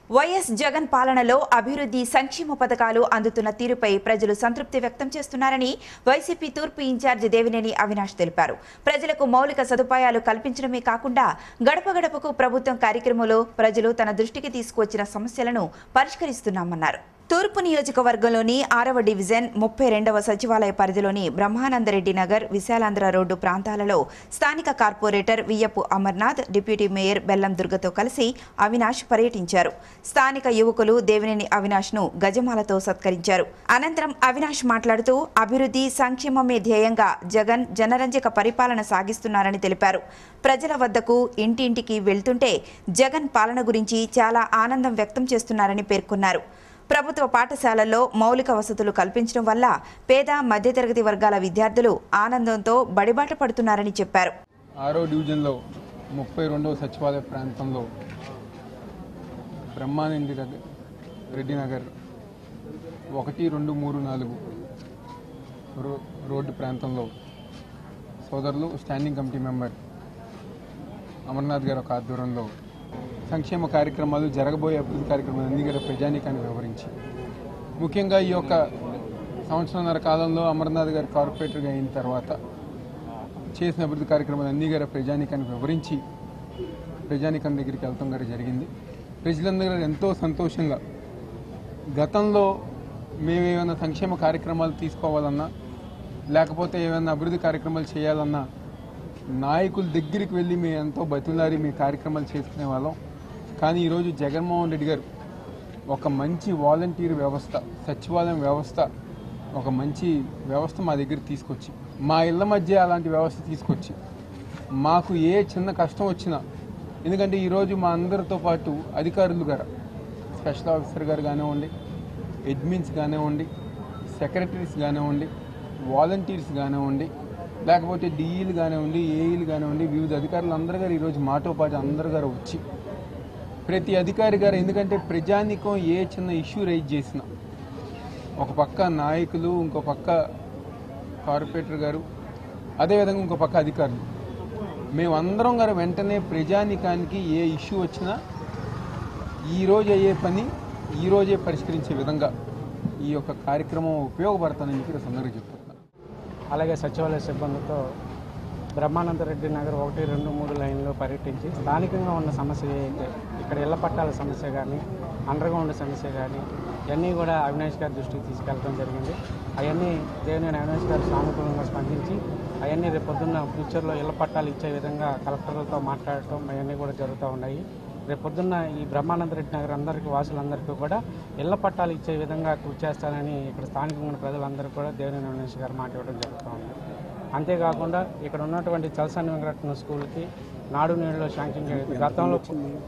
YS Jagan పాలనలో అభివృద్ధి సంక్షేమ పథకాలు అందుతున్న తీరుపై ప్రజలు సంతృప్తి వ్యక్తం చేస్తున్నారని వైసీపీ తూర్పు ఇన్ఛార్జి దేవినేని అవినాష్ తెలిపారు ప్రజలకు మౌలిక సదుపాయాలు కల్పించడమే కాకుండా గడప గడపకు ప్రభుత్వం కార్యక్రమంలో ప్రజలు తన దృష్టికి తీసుకువచ్చిన సమస్యలను పరిష్కరిస్తున్నామన్నారు తూర్పు నియోజకవర్గంలోని ఆరవ డివిజన్ ముప్పై రెండవ సచివాలయ పరిధిలోని బ్రహ్మానందరెడ్డి నగర్ విశాలాంధ్ర రోడ్డు ప్రాంతాలలో స్థానిక corporator Viyyapu Amarnath deputy mayor Bellam దుర్గతో కలిసి అవినాష్ పర్యటించారు స్థానిక యువకులు దేవినేని అవినాష్ ను గజమాలతో సత్కరించారు అనంతరం అవినాష్ మాట్లాడుతూ అభివృద్ధి సంక్షేమమే ధ్యేయంగా జగన్ జనరంజక పరిపాలన సాగిస్తున్నారని తెలిపారు ప్రజల వద్దకు ఇంటింటికి వెళ్తుంటే జగన్ పాలన గురించి చాలా ఆనందం వ్యక్తం చేస్తున్నారని పేర్కొన్నారు ప్రభుత్వ పాఠశాలల్లో మౌలిక వసతులు కల్పించడం వల్ల పేద మధ్యతరగతి వర్గాల విద్యార్థులు ఆనందంతో బడిబాట పడుతున్నారని చెప్పారు ఆరో డివిజన్లో ముప్పై రెండవ సచివాలయ ప్రాంతంలో బ్రహ్మానంది నగర్ రెడ్డి నగర్ ఒకటి రెండు మూడు నాలుగు రో రోడ్డు ప్రాంతంలో సోదరులు స్టాండింగ్ కమిటీ మెంబర్ అమర్నాథ్ గారు ఒక ఆధ్వర్యంలో సంక్షేమ కార్యక్రమాలు జరగబోయే అభివృద్ధి కార్యక్రమాలు అన్ని కూడా ప్రజానీకాన్ని వివరించి ముఖ్యంగా ఈ యొక్క సంవత్సరంన్నర కాలంలో అమర్నాథ్ గారు కార్పొరేటర్గా అయిన తర్వాత చేసిన అభివృద్ధి కార్యక్రమాలు అన్ని గారు ప్రజానీకాన్ని వివరించి ప్రజానీకం దగ్గరికి వెళ్తాం గారు జరిగింది ప్రజలందరూ గారు ఎంతో సంతోషంగా గతంలో మేము ఏమైనా సంక్షేమ కార్యక్రమాలు తీసుకోవాలన్నా లేకపోతే ఏమైనా అభివృద్ధి కార్యక్రమాలు చేయాలన్నా నాయకుల దగ్గరికి వెళ్ళి మేము ఎంతో బతిలారి మీ కార్యక్రమాలు చేసుకునే వాళ్ళం కానీ ఈరోజు జగన్మోహన్ రెడ్డి గారు ఒక మంచి వాలంటీర్ వ్యవస్థ సచివాలయం వ్యవస్థ ఒక మంచి వ్యవస్థ మా దగ్గర తీసుకొచ్చి మా ఇళ్ళ మధ్య అలాంటి వ్యవస్థ తీసుకొచ్చి మాకు ఏ చిన్న కష్టం వచ్చినా ఎందుకంటే ఈరోజు మా అందరితో పాటు అధికారులు గారు స్పెషల్ ఆఫీసర్ గారు కానివ్వండి అడ్మిన్స్ కానివ్వండి సెక్రటరీస్ కానివ్వండి వాలంటీర్స్ కానివ్వండి లేకపోతే డిఈలు కానివ్వండి ఏఈలు కానివ్వండి వివిధ అధికారులు అందరు గారు ఈరోజు మాతో పాటు అందరు గారు వచ్చి ప్రతి అధికారి గారు ఎందుకంటే ప్రజానికం ఏ చిన్న ఇష్యూ రైజ్ చేసినా ఒక పక్క నాయకులు ఇంకో పక్క కార్పొరేటర్ గారు అదేవిధంగా ఇంకో పక్క అధికారులు మేమందరం గారు వెంటనే ప్రజానికానికి ఏ ఇష్యూ వచ్చినా ఈ రోజు అయ్యే పని ఈ రోజే పరిష్కరించే విధంగా ఈ యొక్క కార్యక్రమం ఉపయోగపడతానని చెప్పి సందర్భంగా చెప్తున్నాను అలాగే సచివాలయ సిబ్బందితో బ్రహ్మానందరెడ్డి నగర్ ఒకటి రెండు మూడు లైన్లో పర్యటించి స్థానికంగా ఉన్న సమస్య ఏదైతే ఇక్కడ ఇళ్ల పట్టాల సమస్య కానీ అండర్గ్రౌండ్ సమస్య కానీ ఇవన్నీ కూడా అవినాష్ గారి దృష్టికి తీసుకెళ్ళడం జరిగింది అవన్నీ దేవినేని అవినాష్ గారు సానుకూలంగా స్పందించి అవన్నీ రేపు పొద్దున్న ఫ్యూచర్లో ఇళ్ల పట్టాలు ఇచ్చే విధంగా కలెక్టర్లతో మాట్లాడటం అవన్నీ కూడా జరుగుతూ ఉన్నాయి రేపు పొద్దున్న ఈ బ్రహ్మానందరెడ్డి నగర్ అందరికీ వాసులందరికీ కూడా ఇళ్ల పట్టాలు ఇచ్చే విధంగా కృషి చేస్తానని ఇక్కడ స్థానికంగా ఉన్న ప్రజలందరూ కూడా దేవినేని అవినాష్ గారు మాట్లాడడం జరుగుతూ ఉంది అంతేకాకుండా ఇక్కడ ఉన్నటువంటి చలసాని వెంకటరత్న స్కూల్కి నాడు నేడులో శాంక్షన్ చేయలేదు గతంలో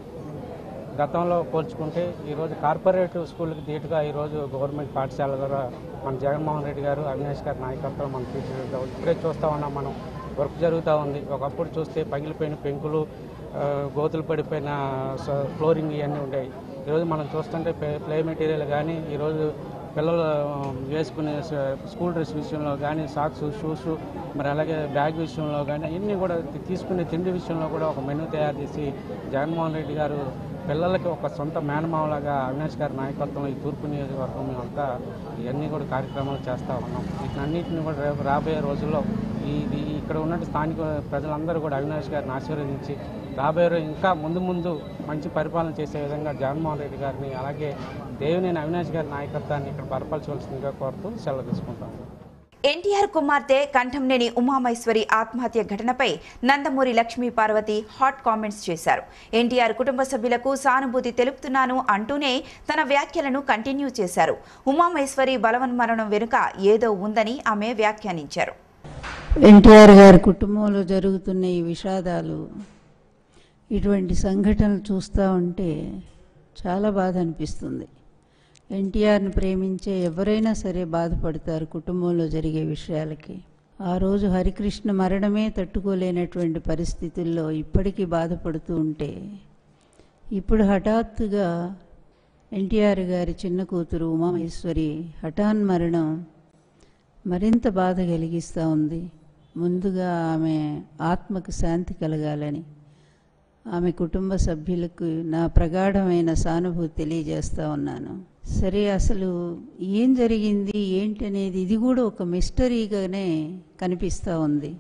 గతంలో పోల్చుకుంటే ఈరోజు కార్పొరేట్ స్కూల్కి ధీటుగా ఈరోజు గవర్నమెంట్ పాఠశాల ద్వారా మన జగన్మోహన్ రెడ్డి గారు అవినాష్ గారి నాయకత్వం మనం తీర్చిదిద్దాం ఇప్పుడే చూస్తూ ఉన్నాం మనం వర్క్ జరుగుతూ ఉంది ఒకప్పుడు చూస్తే పగిలిపోయిన పెంకులు ఆ, గోతులు పడిపోయిన స- ఫ్లోరింగ్ ఇవన్నీ ఉండేవి ఈరోజు మనం చూస్తుంటే ప్లే ప్లే మెటీరియల్ కానీ ఈరోజు పిల్లలు వేసుకునే స- స్కూల్ డ్రెస్ విషయంలో కానీ సాక్స్ షూస్ మరి అలాగే బ్యాగ్ విషయంలో కానీ అన్నీ కూడా తీ- తీసుకునే తిండి విషయంలో కూడా ఒక మెనూ తయారు చేసి జగన్మోహన్ రెడ్డి గారు పిల్లలకి ఒక సొంత మేనమావలాగా అవినాష్ గారి నాయకత్వంలో ఈ తూర్పు నియోజకవర్గం మేమంతా ఇవన్నీ కూడా కార్యక్రమాలు చేస్తూ ఉన్నాం వీటన్నిటిని కూడా రేపు రాబోయే రోజుల్లో ఈ ఈ- ఇక్కడ ఉన్న స్థానిక ప్రజలందరూ కూడా అవినాష్ గారిని ఆశీర్వదించి రాబోయే రోజు ఇంకా ముందు ముందు మంచి పరిపాలన చేసే విధంగా జగన్మోహన్ రెడ్డి గారిని అలాగే దేవినేని అవినాష్ గారి నాయకత్వాన్ని ఇక్కడ బలపరచవలసిందిగా కోరుతూ సెలవు తీసుకుంటాం ఎన్టీఆర్ కుమార్తె కంఠంనేని ఉమామేశ్వరి ఆత్మహత్య ఘటనపై నందమూరి లక్ష్మీ పార్వతి హాట్ కామెంట్స్ చేశారు ఎన్టీఆర్ కుటుంబ సభ్యులకు సానుభూతి తెలుపుతున్నాను అంటూనే తన వ్యాఖ్యలను కంటిన్యూ చేశారు ఉమామేశ్వరి బలవన్మరణం వెనుక ఏదో ఉందని ఆమె వ్యాఖ్యానించారు ఎన్టీఆర్ గారి కుటుంబంలో జరుగుతున్న ఈ విషాదాలు ఇటువంటి సంఘటనలు చూస్తూ ఉంటే చాలా బాధ అనిపిస్తుంది ఎన్టీఆర్ని ప్రేమించే ఎవరైనా సరే బాధపడతారు కుటుంబంలో జరిగే విషయాలకి ఆ రోజు హరికృష్ణ మరణమే తట్టుకోలేనటువంటి పరిస్థితుల్లో ఇప్పటికీ బాధపడుతూ ఉంటే ఇప్పుడు హఠాత్తుగా ఎన్టీఆర్ గారి చిన్న కూతురు ఉమామేశ్వరి హఠాన్ మరణం మరింత బాధ కలిగిస్తూ ఉంది ముందుగా ఆమె ఆత్మకు శాంతి కలగాలని ఆమె కుటుంబ సభ్యులకు నా ప్రగాఢమైన సానుభూతి తెలియజేస్తా ఉన్నాను సరే అసలు ఏం జరిగింది ఏంటనేది ఇది కూడా ఒక మిస్టరీగానే కనిపిస్తూ ఉంది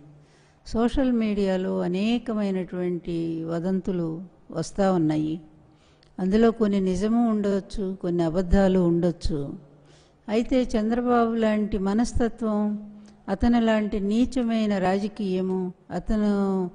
సోషల్ మీడియాలో అనేకమైనటువంటి వదంతులు వస్తూ ఉన్నాయి అందులో కొన్ని నిజము ఉండొచ్చు కొన్ని అబద్ధాలు ఉండొచ్చు అయితే చంద్రబాబు లాంటి మనస్తత్వం అతను లాంటి నీచమైన రాజకీయము అతను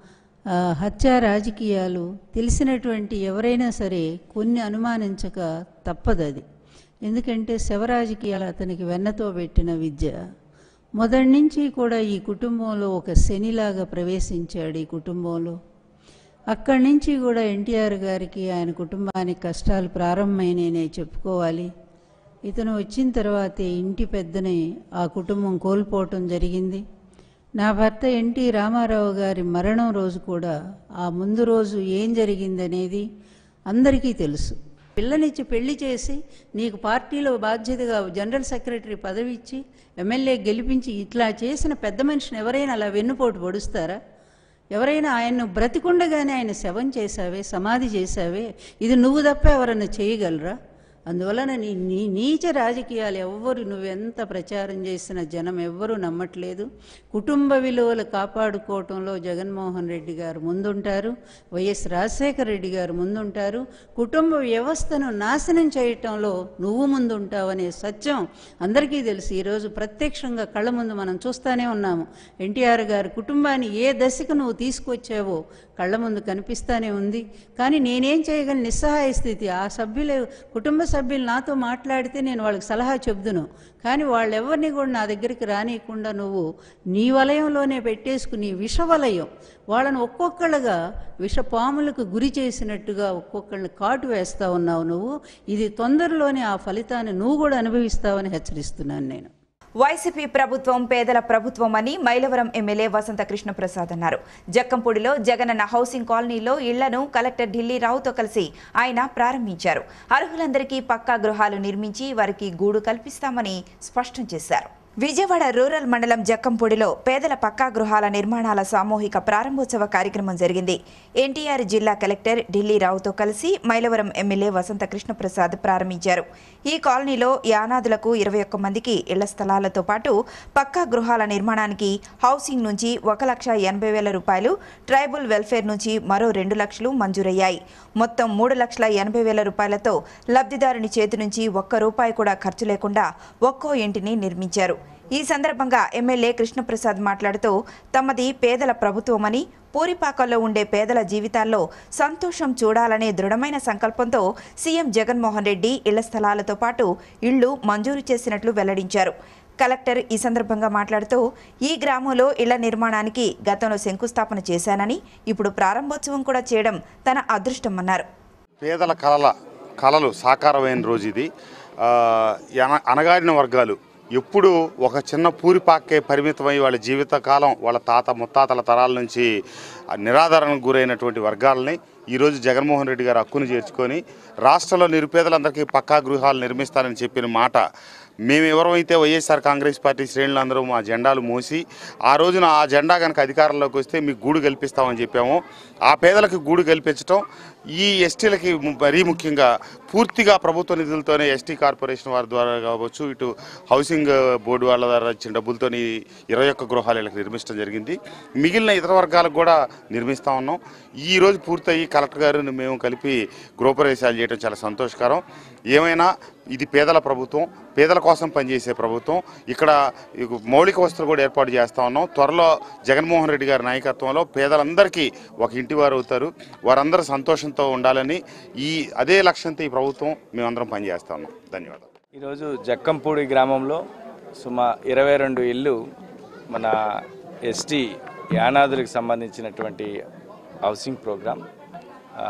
ఆ, హత్య రాజకీయాలు తెలిసినటువంటి ఎవరైనా సరే కొన్ని అనుమానించక తప్పదు అది ఎందుకంటే శవ రాజకీయాలు అతనికి వెన్నతో పెట్టిన విద్య మొదటి నుంచి కూడా ఈ కుటుంబంలో ఒక శనిలాగా ప్రవేశించాడు ఈ కుటుంబంలో అక్కడి నుంచి కూడా ఎన్టీఆర్ గారికి ఆయన కుటుంబానికి కష్టాలు ప్రారంభమైననే చెప్పుకోవాలి ఇతను వచ్చిన తర్వాతే ఇంటి పెద్దని ఆ కుటుంబం కోల్పోవటం జరిగింది నా భర్త ఎన్టీ రామారావు గారి మరణం రోజు కూడా ఆ ముందు రోజు ఏం జరిగిందనేది అందరికీ తెలుసు పిల్లనిచ్చి పెళ్లి చేసి నీకు పార్టీలో బాధ్యతగా జనరల్ సెక్రటరీ పదవి ఇచ్చి ఎమ్మెల్యే గెలిపించి ఇట్లా చేసిన పెద్ద మనిషిని ఎవరైనా అలా వెన్నుపోటు పొడుస్తారా ఎవరైనా ఆయన్ను బ్రతికుండగానే ఆయన శవం చేశావే సమాధి చేశావే ఇది నువ్వు తప్ప ఎవరన్నా చేయగలరా అందువలన నీ నీ నీచ రాజకీయాలు ఎవ్వరు నువ్వెంత ప్రచారం చేసిన జనం ఎవ్వరూ నమ్మట్లేదు కుటుంబ విలువలు కాపాడుకోవటంలో జగన్మోహన్ రెడ్డి గారు ముందుంటారు వైఎస్ రాజశేఖర రెడ్డి గారు ముందుంటారు కుటుంబ వ్యవస్థను నాశనం చేయటంలో నువ్వు ముందుంటావనే సత్యం అందరికీ తెలుసు ఈరోజు ప్రత్యక్షంగా కళ్ళ ముందు మనం చూస్తూనే ఉన్నాము ఎన్టీఆర్ గారి కుటుంబాన్ని ఏ దశకు నువ్వు తీసుకొచ్చావో కళ్ళ ముందు కనిపిస్తానే ఉంది కానీ నేనేం చేయగలను నిస్సహాయ స్థితి ఆ సభ్యులు కుటుంబ సభ్యులు నాతో మాట్లాడితే నేను వాళ్ళకి సలహా చెబుదును కానీ వాళ్ళెవరిని కూడా నా దగ్గరికి రానియకుండా నువ్వు నీ వలయంలోనే పెట్టేసుకుని విషవలయం వాళ్ళని ఒక్కొక్కళ్ళగా విషపాములకు గురి చేసినట్టుగా ఒక్కొక్కళ్ళని కాటు వేస్తా ఉన్నావు నువ్వు ఇది తొందరలోనే ఆ ఫలితాన్ని నువ్వు కూడా అనుభవిస్తావని హెచ్చరిస్తున్నాను నేను వైసీపీ ప్రభుత్వం పేదల ప్రభుత్వం అని మైలవరం ఎమ్మెల్యే వసంత కృష్ణప్రసాద్ అన్నారు జక్కంపూడిలో జగనన్న హౌసింగ్ కాలనీలో ఇళ్లను కలెక్టర్ ఢిల్లీ రావుతో కలిసి ఆయన ప్రారంభించారు అర్హులందరికీ పక్కా గృహాలు నిర్మించి వారికి గూడు కల్పిస్తామని స్పష్టం చేశారు విజయవాడ రూరల్ మండలం జక్కంపూడిలో పేదల పక్కా గృహాల నిర్మాణాల సామూహిక ప్రారంభోత్సవ కార్యక్రమం జరిగింది ఎన్టీఆర్ జిల్లా కలెక్టర్ ఢిల్లీ రావుతో కలిసి మైలవరం ఎమ్మెల్యే వసంత కృష్ణప్రసాద్ ప్రారంభించారు ఈ కాలనీలో యానాదులకు ఇరవై ఒక్క మందికి ఇళ్ల స్థలాలతో పాటు పక్కా గృహాల నిర్మాణానికి హౌసింగ్ నుంచి ఒక లక్ష ఎనభై వేల రూపాయలు ట్రైబల్ వెల్ఫేర్ నుంచి మరో రెండు లక్షలు మంజూరయ్యాయి మొత్తం మూడు లక్షల ఎనభై వేల రూపాయలతో లబ్ధిదారుని చేతి నుంచి ఒక్క రూపాయి కూడా ఖర్చు లేకుండా ఒక్కో ఇంటిని నిర్మించారు ఈ సందర్భంగా ఎమ్మెల్యే కృష్ణప్రసాద్ మాట్లాడుతూ తమది పేదల ప్రభుత్వమని పూరిపాకల్లో ఉండే పేదల జీవితాల్లో సంతోషం చూడాలనే దృఢమైన సంకల్పంతో సీఎం జగన్మోహన్ రెడ్డి ఇళ్ల స్థలాలతో పాటు ఇళ్లు మంజూరు చేసినట్లు వెల్లడించారు కలెక్టర్ ఈ సందర్భంగా మాట్లాడుతూ ఈ గ్రామంలో ఇళ్ల నిర్మాణానికి గతంలో శంకుస్థాపన చేశానని ఇప్పుడు ప్రారంభోత్సవం కూడా చేయడం తన అదృష్టమన్నారు పేదల కళల కళలు సాకారమైన రోజు ఇది ఆ, ఎన- అణగారిన వర్గాలు ఎప్పుడు ఒక చిన్న పూరిపాకే పరిమితమై వాళ్ళ జీవితకాలం వాళ్ళ తాత ముత్తాతల తరాల నుంచి ఆ నిరాధారణకు గురైనటువంటి వర్గాలని ఈరోజు జగన్మోహన్ రెడ్డి గారు హక్కును చేర్చుకొని రాష్ట్రంలో నిరుపేదలందరికీ పక్కా గృహాలు నిర్మిస్తారని చెప్పిన మాట మేము ఎవరైతే వైఎస్ఆర్ కాంగ్రెస్ పార్టీ శ్రేణులందరూ మా జెండాలు మోసి ఆ రోజున ఆ జెండా కనుక అధికారంలోకి వస్తే మీకు గూడు కల్పిస్తామని చెప్పాము ఆ పేదలకు గూడు కల్పించడం ఈ ఎస్టీలకి మరీ ముఖ్యంగా పూర్తిగా ప్రభుత్వ నిధులతోనే ఎస్టీ కార్పొరేషన్ వారి ద్వారా కావచ్చు ఇటు హౌసింగ్ బోర్డు వాళ్ళ ద్వారా ఇచ్చిన డబ్బులతోని ఇరవై ఒక్క గృహాలు వీళ్ళకి నిర్మించడం జరిగింది మిగిలిన ఇతర వర్గాలకు కూడా నిర్మిస్తా ఉన్నాం ఈ రోజు పూర్తయి కలెక్టర్ గారు మేము కలిపి గృహప్రవేశాలు చేయడం చాలా సంతోషకరం ఏమైనా ఇది పేదల ప్రభుత్వం పేదల కోసం పనిచేసే ప్రభుత్వం ఇక్కడ ఇక మౌలిక వసతులు కూడా ఏర్పాటు చేస్తా ఉన్నాం త్వరలో జగన్మోహన్ రెడ్డి గారి నాయకత్వంలో పేదలందరికీ ఒక ఇంటి వారు అవుతారు వారందరూ సంతోషంతో ఉండాలని ఈ అదే లక్ష్యంతో ఈ ప్రభుత్వం మేమందరం పనిచేస్తా ఉన్నాం ధన్యవాదాలు ఈరోజు జక్కంపూడి గ్రామంలో సుమా ఇరవై రెండు ఇల్లు మన ఎస్టీ యానాదులకు సంబంధించినటువంటి హౌసింగ్ ప్రోగ్రామ్ ఆ,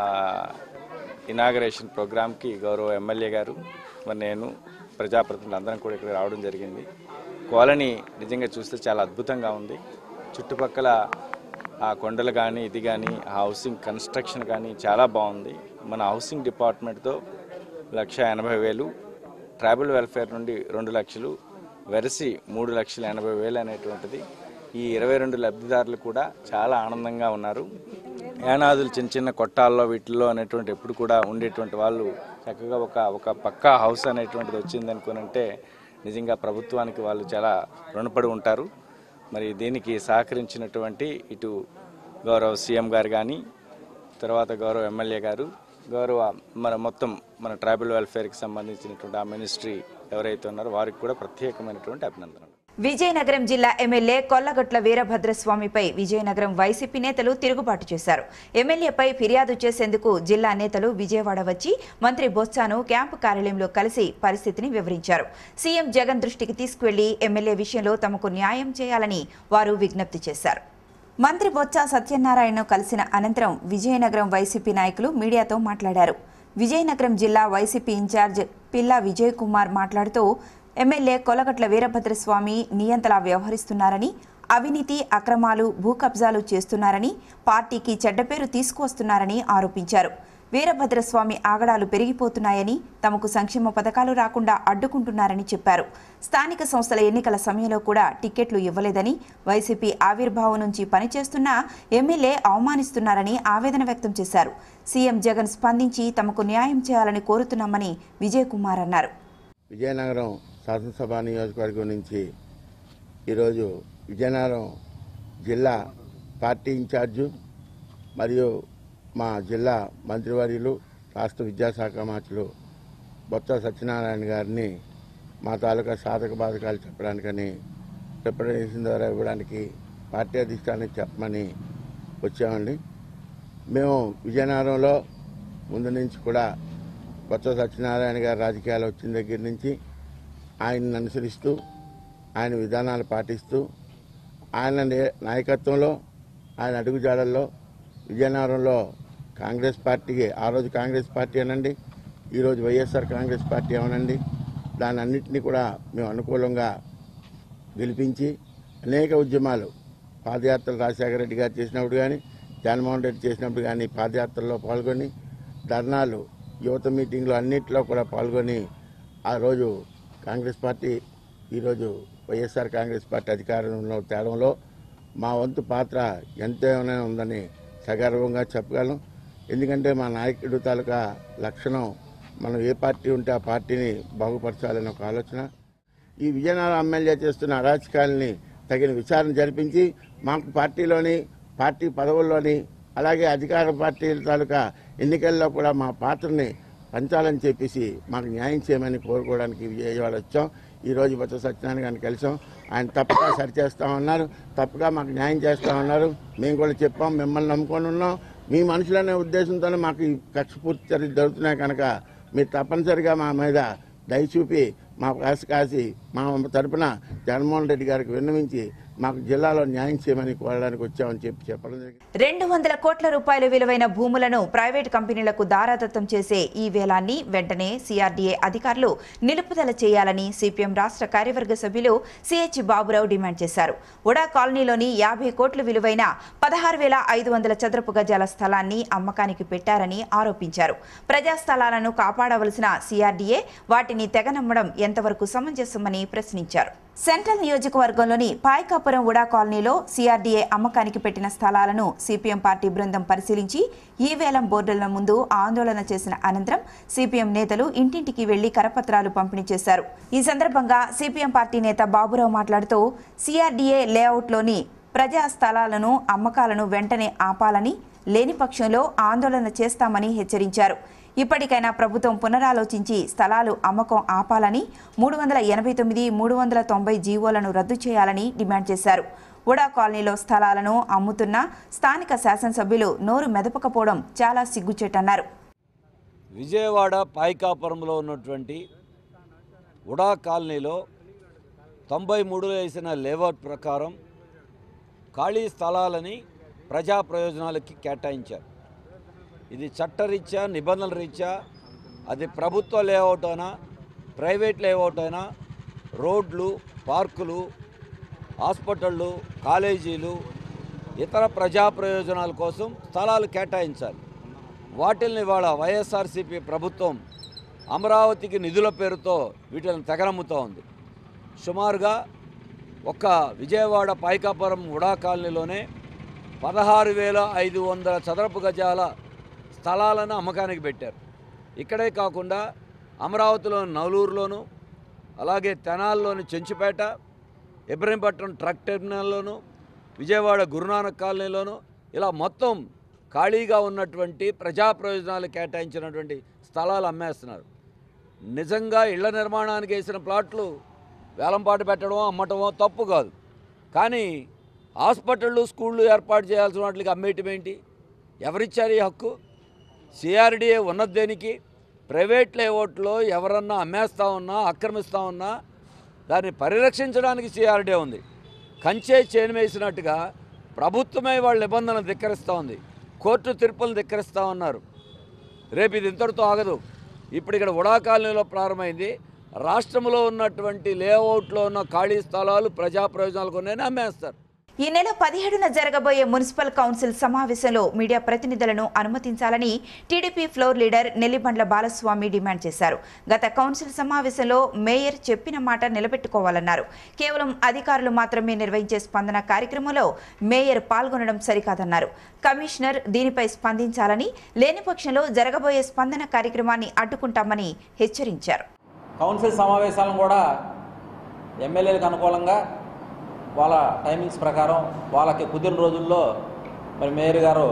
ఇనాగరేషన్ ప్రోగ్రామ్కి గౌరవ ఎమ్మెల్యే గారు మరి నేను ప్రజాప్రతినిధులు అందరం కూడా ఇక్కడ రావడం జరిగింది కాలనీ నిజంగా చూస్తే చాలా అద్భుతంగా ఉంది చుట్టుపక్కల ఆ కొండలు కానీ ఇది కానీ ఆ హౌసింగ్ కన్స్ట్రక్షన్ కానీ చాలా బాగుంది మన హౌసింగ్ డిపార్ట్మెంట్తో లక్ష ఎనభై వేలు ట్రైబల్ వెల్ఫేర్ నుండి రెండు లక్షలు వెరసి మూడు లక్షల ఎనభై వేలు అనేటువంటిది ఈ ఇరవై రెండు లబ్ధిదారులు కూడా చాలా ఆనందంగా ఉన్నారు యానాదులు చిన్న చిన్న కొట్టాల్లో వీటిల్లో అనేటువంటి ఎప్పుడు కూడా ఉండేటువంటి వాళ్ళు చక్కగా ఒక ఒక పక్కా హౌస్ అనేటువంటిది వచ్చింది అనుకోనంటే నిజంగా ప్రభుత్వానికి వాళ్ళు చాలా రుణపడి ఉంటారు మరి దీనికి సహకరించినటువంటి ఇటు గౌరవ సీఎం గారు కానీ తర్వాత గౌరవ ఎమ్మెల్యే గారు గౌరవ మన మొత్తం మన ట్రైబల్ వెల్ఫేర్కి సంబంధించినటువంటి ఆ మినిస్ట్రీ ఎవరైతే ఉన్నారో వారికి కూడా ప్రత్యేకమైనటువంటి అభినందనలు విజయనగరం జిల్లా ఎమ్మెల్యే కొల్లగొట్ల వీరభద్రస్వామిపై విజయనగరం వైసీపీ నేతలు తిరుగుబాటు చేశారు ఎమ్మెల్యేపై ఫిర్యాదు చేసేందుకు జిల్లా నేతలు విజయవాడ వచ్చి మంత్రి బొత్సాను క్యాంపు కార్యాలయంలో కలిసి పరిస్థితిని వివరించారు సీఎం జగన్ దృష్టికి తీసుకువెళ్లి ఎమ్మెల్యే విషయంలో తమకు న్యాయం చేయాలని వారు విజ్ఞప్తి చేశారు మంత్రి బొత్స సత్యనారాయణను కలిసిన అనంతరం విజయనగరం వైసీపీ నాయకులు మీడియాతో మాట్లాడారు విజయనగరం జిల్లా వైసీపీ ఇన్ఛార్జ్ పిల్లా విజయ్ కుమార్ మాట్లాడుతూ ఎమ్మెల్యే కొలగట్ల వీరభద్రస్వామి నియంతలా వ్యవహరిస్తున్నారని అవినీతి అక్రమాలు భూ కబ్జాలు చేస్తున్నారని పార్టీకి చెడ్డ పేరు తీసుకువస్తున్నారని ఆరోపించారు వీరభద్రస్వామి ఆగడాలు పెరిగిపోతున్నాయని తమకు సంక్షేమ పథకాలు రాకుండా అడ్డుకుంటున్నారని చెప్పారు స్థానిక సంస్థల ఎన్నికల సమయంలో కూడా టికెట్లు ఇవ్వలేదని వైసీపీ ఆవిర్భావం నుంచి పనిచేస్తున్న ఎమ్మెల్యే అవమానిస్తున్నారని ఆవేదన వ్యక్తం చేశారు సీఎం జగన్ స్పందించి తమకు న్యాయం చేయాలని కోరుతున్నామని విజయ్ కుమార్ అన్నారు విజయనగరం శాసనసభ నియోజకవర్గం నుంచి ఈరోజు విజయనగరం జిల్లా పార్టీ ఇన్ఛార్జు మరియు మా జిల్లా మంత్రివర్యులు రాష్ట్ర విద్యాశాఖ మంత్రులు బొత్స సత్యనారాయణ గారిని మా తాలూకా సాధక బాధకాలు చెప్పడానికని రిప్రజెంటేషన్ ద్వారా ఇవ్వడానికి పార్టీ అధిష్టానానికి చెప్పమని వచ్చామండి మేము విజయనగరంలో ముందు నుంచి కూడా కొత్త సత్యనారాయణ గారు రాజకీయాలు వచ్చిన దగ్గర నుంచి ఆయన్ని అనుసరిస్తూ ఆయన విధానాలు పాటిస్తూ ఆయన నే- నాయకత్వంలో ఆయన అడుగుజాడల్లో విజయనగరంలో కాంగ్రెస్ పార్టీకి ఆ రోజు కాంగ్రెస్ పార్టీ అనండి ఈరోజు వైఎస్ఆర్ కాంగ్రెస్ పార్టీ అవనండి దాని అన్నింటినీ కూడా మేము అనుకూలంగా గెలిపించి అనేక ఉద్యమాలు పాదయాత్రలు రాజశేఖర రెడ్డి గారు చేసినప్పుడు కానీ జగన్మోహన్ రెడ్డి చేసినప్పుడు కానీ పాదయాత్రల్లో పాల్గొని ధర్నాలు యువత మీటింగ్లు అన్నింటిలో కూడా పాల్గొని ఆ రోజు కాంగ్రెస్ పార్టీ ఈరోజు వైఎస్ఆర్ కాంగ్రెస్ పార్టీ అధికారంలో తేడంలో మా వంతు పాత్ర ఎంతైనా ఉందని సగర్వంగా చెప్పగలం ఎందుకంటే మా నాయకుడు తాలూకా లక్షణం మనం ఏ పార్టీ ఉంటే ఆ పార్టీని బాగుపరచాలనే ఒక ఆలోచన ఈ విజయనగరం ఎమ్మెల్యే చేస్తున్న అరాచకాలని తగిన విచారణ జరిపించి మాకు పార్టీలోని పార్టీ పదవుల్లోని అలాగే అధికార పార్టీల తాలూకా ఎన్నికల్లో కూడా మా పాత్రని పంచాలని చెప్పేసి మాకు న్యాయం చేయమని కోరుకోవడానికి విజయవాడ వచ్చాం ఈ రోజు బొత్స సత్యనారాయణ గారిని కలిసాం ఆయన తప్పగా సరిచేస్తామన్నారు తప్పగా మాకు న్యాయం చేస్తామన్నారు మేము కూడా చెప్పాం మిమ్మల్ని నమ్ముకొని ఉన్నాం మీ మనుషులనే ఉద్దేశంతోనే మాకు ఈ కక్ష పూర్తి చర్యలు జరుగుతున్నాయి కనుక మీరు తప్పనిసరిగా మా మీద దయ చూపి మా కాసి కాసి మా తరపున జగన్మోహన్ రెడ్డి గారికి విన్నవించి మాకు జిల్లాలో న్యాయం చేయమని కోరడానికి వచ్చామని చెప్పి చెప్పడం జరిగింది రెండు వందల కోట్ల రూపాయల విలువైన భూములను ప్రైవేట్ కంపెనీలకు దారాదత్తం చేసే ఈ వేలాన్ని వెంటనే సిఆర్డీఏ అధికారులు నిలుపుదల చేయాలని సిపిఎం రాష్ట్ర కార్యవర్గ సభ్యులు సిహెచ్ బాబురావు డిమాండ్ చేశారు ఉడా కాలనీలోని యాభై కోట్ల విలువైన పదహారు వేల ఐదు వందల చదరపు గజాల స్థలాన్ని అమ్మకానికి పెట్టారని ఆరోపించారు ప్రజా స్థలాలను కాపాడవలసిన సిఆర్డీఏ వాటిని తెగనమ్మడం ఎంతవరకు సమంజసమని ప్రశ్నించారు సెంట్రల్ నియోజకవర్గంలోని పాయకాపురం ఉడా కాలనీలో సిఆర్డీఏ అమ్మకానికి పెట్టిన స్థలాలను సిపిఎం పార్టీ బృందం పరిశీలించి ఈ వేలం బోర్డుల ముందు ఆందోళన చేసిన అనంతరం సిపిఎం నేతలు ఇంటింటికి వెళ్లి కరపత్రాలు పంపిణీ చేశారు ఈ సందర్భంగా సిపిఎం పార్టీ నేత బాబురావు మాట్లాడుతూ సిఆర్డీఏ లేఅవుట్లోని ప్రజా స్థలాలను అమ్మకాలను వెంటనే ఆపాలని లేని పక్షంలో ఆందోళన చేస్తామని హెచ్చరించారు ఇప్పటికైనా ప్రభుత్వం పునరాలోచించి స్థలాలు అమ్మకం ఆపాలని మూడు వందల ఎనభై తొమ్మిది మూడు వందల తొంభై జీవోలను రద్దు చేయాలని డిమాండ్ చేశారు ఉడా కాలనీలో స్థలాలను అమ్ముతున్న స్థానిక శాసనసభ్యులు నోరు మెదపకపోవడం చాలా సిగ్గుచేటన్నారు విజయవాడ పాయికాపురంలో ఉన్నటువంటి ఉడా కాలనీలో తొంభై మూడులో వేసిన లేఅవుట్ ప్రకారం ఖాళీ స్థలాలని ప్రజా ప్రయోజనాలకి కేటాయించారు ఇది చట్టరీత్యా నిబంధనల రీత్యా అది ప్రభుత్వ లేఅవుట్ అయినా ప్రైవేట్ లేఅవుట్ అయినా రోడ్లు పార్కులు హాస్పిటళ్ళు కాలేజీలు ఇతర ప్రజా ప్రయోజనాల కోసం స్థలాలు కేటాయించాలి వాటిల్ని ఇవాళ వైఎస్ఆర్సీపీ ప్రభుత్వం అమరావతికి నిధుల పేరుతో వీటిని తెగనమ్ముతూ ఉంది సుమారుగా ఒక్క విజయవాడ పాయికాపురం ఉడా కాలనీలోనే పదహారు వేల ఐదు వందల చదరపు గజాల స్థలాలను అమ్మకానికి పెట్టారు ఇక్కడే కాకుండా అమరావతిలోని నవలూరులోను అలాగే తెనాల్లోని చెంచుపేట ఇబ్రహీంపట్నం ట్రక్ టెర్మినల్లోను విజయవాడ గురునానక్ కాలనీలోను ఇలా మొత్తం ఖాళీగా ఉన్నటువంటి ప్రజా ప్రయోజనాలు కేటాయించినటువంటి స్థలాలు అమ్మేస్తున్నారు నిజంగా ఇళ్ల నిర్మాణానికి వేసిన ప్లాట్లు వేలంపాటు పెట్టడం అమ్మటమో తప్పు కాదు కానీ హాస్పిటళ్ళు స్కూళ్ళు ఏర్పాటు చేయాల్సిన వాటికి అమ్మేయటం ఏంటి ఎవరిచ్చారు ఈ హక్కు సిఆర్డిఏ ఉన్నది దేనికి ప్రైవేట్ లేఅవుట్లో ఎవరన్నా అమ్మేస్తా ఉన్నా ఆక్రమిస్తా ఉన్నా దాన్ని పరిరక్షించడానికి సిఆర్డీఏ ఉంది కంచే చేను వేసినట్టుగా ప్రభుత్వమే వాళ్ళ నిబంధనలు ధిక్కరిస్తూ ఉంది కోర్టు తీర్పులను ధిక్కరిస్తూ ఉన్నారు రేపు ఇది ఇంతటితో ఆగదు ఇప్పుడు ఇక్కడ ఉడా కాలనీలో ప్రారంభమైంది రాష్ట్రంలో ఉన్నటువంటి లేఅవుట్లో ఉన్న ఖాళీ స్థలాలు ప్రజా ప్రయోజనాలు కొన్ని అమ్మేస్తారు ఈ నెల పదిహేడున జరగబోయే మున్సిపల్ కౌన్సిల్ సమావేశంలో మీడియా ప్రతినిధులను అనుమతించాలని TDP floor leader Nellibandla Balaswamy demand చేశారు గత కౌన్సిల్ సమావేశంలో మేయర్ చెప్పిన మాట నిలబెట్టుకోవాలన్నారు కేవలం అధికారులు మాత్రమే నిర్వహించే స్పందన కార్యక్రమంలో మేయర్ పాల్గొనడం సరికాదన్నారు కమిషనర్ దీనిపై స్పందించాలని లేని పక్షంలో జరగబోయే స్పందన కార్యక్రమాన్ని అడ్డుకుంటామని హెచ్చరించారు కౌన్సిల్ సమావేశాలను కూడా ఎమ్మెల్యేలకు అనుకూలంగా వాళ్ళ టైమింగ్స్ ప్రకారం వాళ్ళకి కుదిరిన రోజుల్లో మరి మేయర్ గారు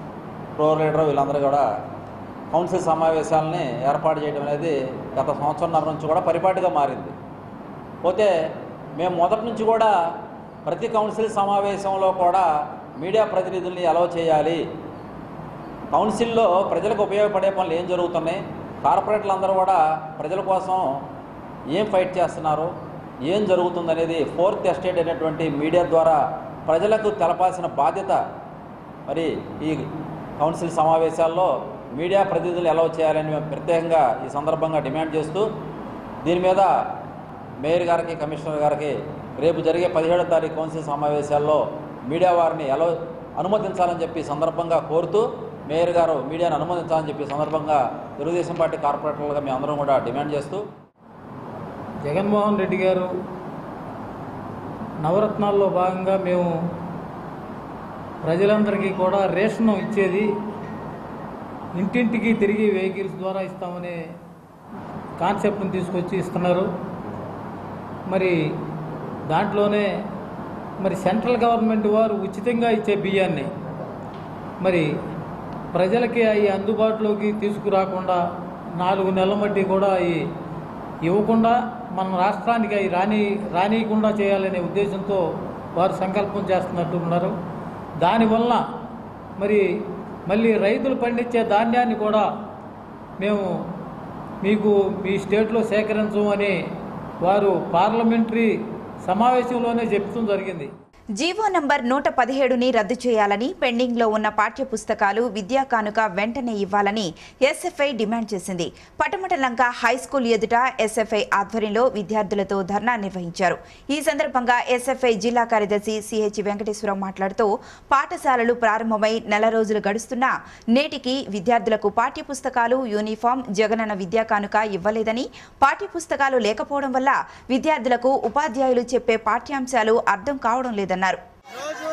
ఫ్లోర్ లీడర్ వీళ్ళందరూ కూడా కౌన్సిల్ సమావేశాలని ఏర్పాటు చేయడం అనేది గత సంవత్సరంన్నర నుంచి కూడా పరిపాటిగా మారింది పోతే మేము మొదటి నుంచి కూడా ప్రతి కౌన్సిల్ సమావేశంలో కూడా మీడియా ప్రతినిధుల్ని అలౌ చేయాలి కౌన్సిల్లో ప్రజలకు ఉపయోగపడే పనులు ఏం జరుగుతున్నాయి కార్పొరేట్లు అందరూ కూడా ప్రజల కోసం ఏం ఫైట్ చేస్తున్నారు ఏం జరుగుతుందనేది ఫోర్త్ ఎస్టేట్ అనేటువంటి మీడియా ద్వారా ప్రజలకు తెలపాల్సిన బాధ్యత మరి ఈ కౌన్సిల్ సమావేశాల్లో మీడియా ప్రతినిధులు ఎలా చేయాలని మేము ప్రత్యేకంగా ఈ సందర్భంగా డిమాండ్ చేస్తూ దీని మీద మేయర్ గారికి కమిషనర్ గారికి రేపు జరిగే పదిహేడో తారీఖు కౌన్సిల్ సమావేశాల్లో మీడియా వారిని ఎలా అనుమతించాలని చెప్పి ఈ సందర్భంగా కోరుతూ మేయర్ గారు మీడియాను అనుమతించాలని చెప్పి ఈ సందర్భంగా తెలుగుదేశం పార్టీ కార్పొరేటర్లుగా మేము అందరం కూడా డిమాండ్ చేస్తూ జగన్మోహన్ రెడ్డి గారు నవరత్నాల్లో భాగంగా మేము ప్రజలందరికీ కూడా రేషన్ ఇచ్చేది ఇంటింటికి తిరిగి వెహికల్స్ ద్వారా ఇస్తామనే కాన్సెప్ట్ని తీసుకొచ్చి ఇస్తున్నారు మరి దాంట్లోనే మరి సెంట్రల్ గవర్నమెంట్ వారు ఉచితంగా ఇచ్చే బియ్యాన్ని మరి ప్రజలకి అవి అందుబాటులోకి తీసుకురాకుండా నాలుగు నెలల మట్టి కూడా అవి ఇవ్వకుండా మన రాష్ట్రానికి అవి రాని రానియకుండా చేయాలనే ఉద్దేశంతో వారు సంకల్పం చేస్తున్నట్టు ఉన్నారు దానివల్ల మరి మళ్ళీ రైతులు పండించే ధాన్యాన్ని కూడా మేము మీకు మీ స్టేట్లో సేకరించమని వారు పార్లమెంటరీ సమావేశంలోనే చెప్తూ జరిగింది జీవో నంబర్ నూట పదిహేడుని రద్దు చేయాలని పెండింగ్లో ఉన్న పాఠ్య పుస్తకాలు విద్యా కానుక వెంటనే ఇవ్వాలని ఎస్ఎఫ్ఐ డిమాండ్ చేసింది పటమటలంక హై స్కూల్ ఎదుట ఎస్ఎఫ్ఐ ఆధ్వర్యంలో విద్యార్థులతో ధర్నా నిర్వహించారు ఈ సందర్భంగా ఎస్ఎఫ్ఐ జిల్లా కార్యదర్శి సిహెచ్ వెంకటేశ్వరరావు మాట్లాడుతూ పాఠశాలలు ప్రారంభమై నెల రోజులు గడుస్తున్నా నేటికి విద్యార్థులకు పాఠ్య పుస్తకాలు యూనిఫామ్ జగనన్న విద్యా కానుక ఇవ్వలేదని పాఠ్య పుస్తకాలు లేకపోవడం వల్ల విద్యార్థులకు ఉపాధ్యాయులు చెప్పే పాఠ్యాంశాలు అర్థం కావడం లేదన్నారు రోజు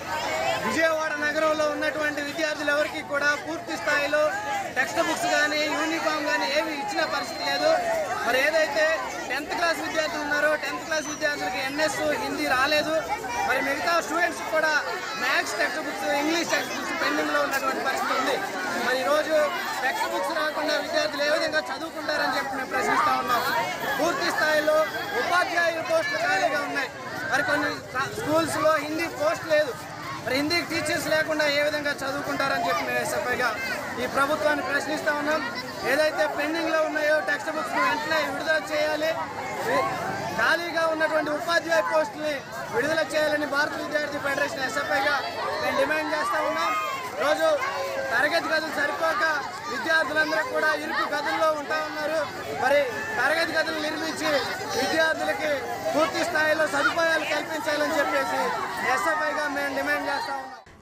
విజయవాడ నగరంలో ఉన్నటువంటి విద్యార్థులు ఎవరికి కూడా పూర్తి స్థాయిలో టెక్స్ట్ బుక్స్ కానీ యూనిఫామ్ కానీ ఏమి ఇచ్చిన పరిస్థితి లేదు మరి ఏదైతే టెన్త్ క్లాస్ విద్యార్థులు ఉన్నారో టెన్త్ క్లాస్ విద్యార్థులకి ఎన్ఎస్ హిందీ రాలేదు మరి మిగతా స్టూడెంట్స్ కూడా maths text books English text books పెండింగ్లో ఉన్నటువంటి పరిస్థితి ఉంది మరి ఈరోజు టెక్స్ట్ బుక్స్ రాకుండా విద్యార్థులు ఏ విధంగా చదువుకుంటారని చెప్పి మేము ప్రశ్నిస్తా ఉన్నాం పూర్తి స్థాయిలో ఉపాధ్యాయుల పోస్టులు ఖాళీగా ఉన్నాయి మరి కొన్ని స్కూల్స్లో హిందీ పోస్ట్ లేదు మరి హిందీ టీచర్స్ లేకుండా ఏ విధంగా చదువుకుంటారని చెప్పి మేము ఎస్ఎఫ్ఐగా ఈ ప్రభుత్వాన్ని ప్రశ్నిస్తా ఉన్నాం ఏదైతే పెండింగ్లో ఉన్నాయో టెక్స్ట్ బుక్స్ వెంటనే విడుదల చేయాలి ఈ- ఖాళీగా ఉన్నటువంటి ఉపాధ్యాయ పోస్టుల్ని విడుదల చేయాలని భారత విద్యార్థి ఫెడరేషన్ ఎస్ఎఫ్ఐగా మేము డిమాండ్ చేస్తా ఉన్నాం రోజు తరగతి గదులు సరిపోక విద్యార్థులందరూ కూడా ఇరుకు గదుల్లో ఉంటా ఉన్నారు మరి తరగతి గదులు నిర్మించి విద్యార్థులకి పూర్తి స్థాయిలో సదుపాయాలు కల్పించాలని చెప్పేసి ఎస్ఎఫ్ఐగా మేము డిమాండ్ చేస్తా ఉన్నాం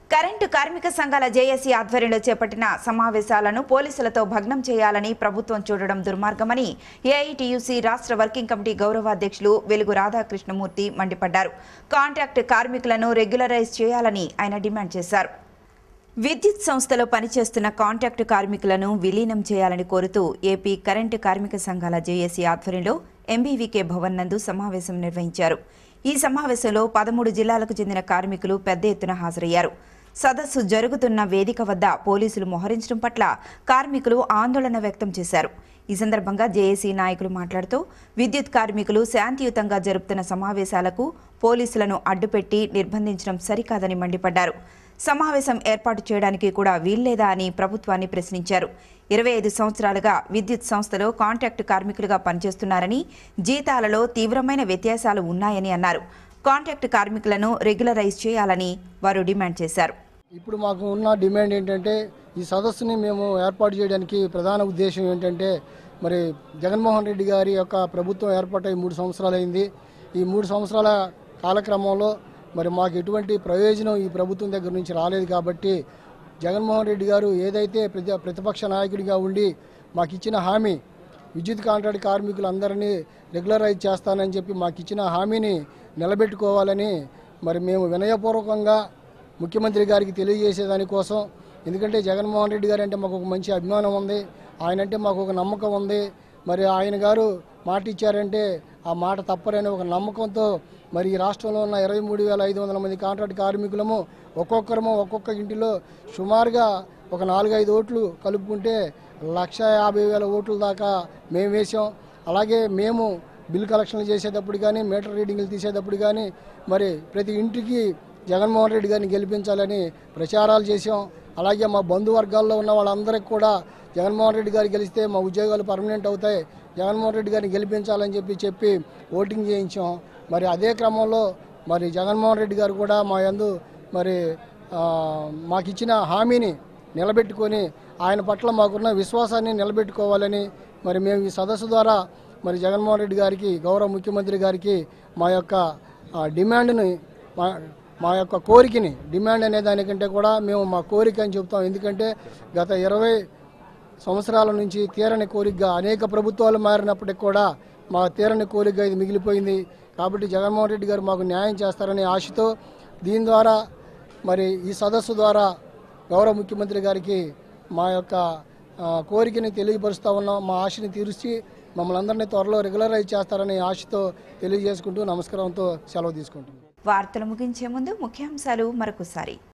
కరెంటు కార్మిక సంఘాల జేఏసీ ఆధ్వర్యంలో చేపట్టిన సమావేశాలను పోలీసులతో భగ్నం చేయాలని ప్రభుత్వం చూడడం దుర్మార్గమని ఏఐటియుసి రాష్ట్ర వర్కింగ్ కమిటీ గౌరవాధ్యక్షులు వెలుగు రాధాకృష్ణమూర్తి మండిపడ్డారు కాంట్రాక్ట్ కార్మికులను రెగ్యులరైజ్ చేయాలని ఆయన డిమాండ్ చేశారు విద్యుత్ సంస్థలో పనిచేస్తున్న కాంట్రాక్టు కార్మికులను విలీనం చేయాలని కోరుతూ ఏపీ కరెంటు కార్మిక సంఘాల జేఏసీ ఆధ్వర్యంలో ఎంబీవీకే భవన్ నందు సమావేశం నిర్వహించారు ఈ సమావేశంలో పదమూడు జిల్లాలకు చెందిన కార్మికులు పెద్ద ఎత్తున హాజరయ్యారు సదస్సు జరుగుతున్న వేదిక వద్ద పోలీసులు మోహరించడం పట్ల కార్మికులు ఆందోళన వ్యక్తం చేశారు ఈ సందర్భంగా జేఏసీ నాయకులు మాట్లాడుతూ విద్యుత్ కార్మికులు శాంతియుతంగా జరుపుతున్న సమావేశాలకు పోలీసులను అడ్డుపెట్టి నిర్బంధించడం సరికాదని మండిపడ్డారు సమావేశం ఏర్పాటు చేయడానికి కూడా వీల్లేదా అని ప్రభుత్వాన్ని ప్రశ్నించారు ఇరవై ఐదు సంవత్సరాలుగా విద్యుత్ సంస్థలో కాంట్రాక్టు కార్మికులుగా పనిచేస్తున్నారని జీతాలలో తీవ్రమైన వ్యత్యాసాలు ఉన్నాయని అన్నారు కాంట్రాక్టు కార్మికులను రెగ్యులరైజ్ చేయాలని వారు డిమాండ్ చేశారు ఇప్పుడు మాకు ఉన్న డిమాండ్ ఏంటంటే ఈ సదస్సుని మేము ఏర్పాటు చేయడానికి ప్రధాన ఉద్దేశం ఏంటంటే మరి జగన్మోహన్ రెడ్డి గారి యొక్క ప్రభుత్వం ఏర్పాటై మూడు సంవత్సరాలైంది ఈ మూడు సంవత్సరాల కాలక్రమంలో మరి మాకు ఎటువంటి ప్రయోజనం ఈ ప్రభుత్వం దగ్గర నుంచి రాలేదు కాబట్టి జగన్మోహన్ రెడ్డి గారు ఏదైతే ప్రతి ప్రతిపక్ష నాయకుడిగా ఉండి మాకు ఇచ్చిన హామీ విద్యుత్ కాంట్రాక్ట్ కార్మికులందరినీ రెగ్యులరైజ్ చేస్తానని చెప్పి మాకు ఇచ్చిన హామీని నిలబెట్టుకోవాలని మరి మేము వినయపూర్వకంగా ముఖ్యమంత్రి గారికి తెలియజేసేదానికోసం ఎందుకంటే జగన్మోహన్ రెడ్డి గారు అంటే మాకు ఒక మంచి అభిమానం ఉంది ఆయన అంటే మాకు ఒక నమ్మకం ఉంది మరి ఆయన గారు మాట ఇచ్చారంటే ఆ మాట తప్పరనే ఒక నమ్మకంతో మరి ఈ రాష్ట్రంలో ఉన్న ఇరవై మూడు వేల ఐదు వందల మంది కాంట్రాక్ట్ కార్మికులము ఒక్కొక్కరము ఒక్కొక్క ఇంటిలో సుమారుగా ఒక నాలుగైదు ఓట్లు కలుపుకుంటే లక్ష యాభై వేల ఓట్ల దాకా మేము వేసాం అలాగే మేము బిల్ కలెక్షన్లు చేసేటప్పుడు కానీ మీటర్ రీడింగ్లు తీసేటప్పుడు కానీ మరి ప్రతి ఇంటికి జగన్మోహన్ రెడ్డి గారిని గెలిపించాలని ప్రచారాలు చేసాం అలాగే మా బంధువర్గాల్లో ఉన్న వాళ్ళందరికీ కూడా జగన్మోహన్ రెడ్డి గారు గెలిస్తే మా ఉద్యోగాలు పర్మనెంట్ అవుతాయి జగన్మోహన్ రెడ్డి గారిని గెలిపించాలని చెప్పి చెప్పి ఓటింగ్ చేయించాం మరి అదే క్రమంలో మరి జగన్మోహన్ రెడ్డి గారు కూడా మా యందు మరి ఆ, మాకు ఇచ్చిన హామీని నిలబెట్టుకొని ఆయన పట్ల మాకున్న విశ్వాసాన్ని నిలబెట్టుకోవాలని మరి మేము ఈ సదస్సు ద్వారా మరి జగన్మోహన్ రెడ్డి గారికి గౌరవ ముఖ్యమంత్రి గారికి మా యొక్క ఆ, డిమాండ్ని మా మా యొక్క కోరికని డిమాండ్ అనే దానికంటే కూడా మేము మా కోరిక అని చెప్తాం ఎందుకంటే గత ఇరవై సంవత్సరాల నుంచి తీరని కోరికగా అనేక ప్రభుత్వాలు మారినప్పటికి కూడా మా తీరని కోరిక ఇది మిగిలిపోయింది కాబట్టి జగన్మోహన్ రెడ్డి గారు మాకు న్యాయం చేస్తారనే ఆశతో దీని ద్వారా మరి ఈ సదస్సు ద్వారా గౌరవ ముఖ్యమంత్రి గారికి మా యొక్క ఆ, కోరికని తెలియపరుస్తూ ఉన్నాం మా ఆశని తీర్చి మమ్మల్ని అందరినీ త్వరలో రెగ్యులరైజ్ చేస్తారనే ఆశతో తెలియజేసుకుంటూ నమస్కారంతో సెలవు తీసుకుంటున్నాం వార్తలు ముగించే ముందు ముఖ్యాంశాలు మరొకసారి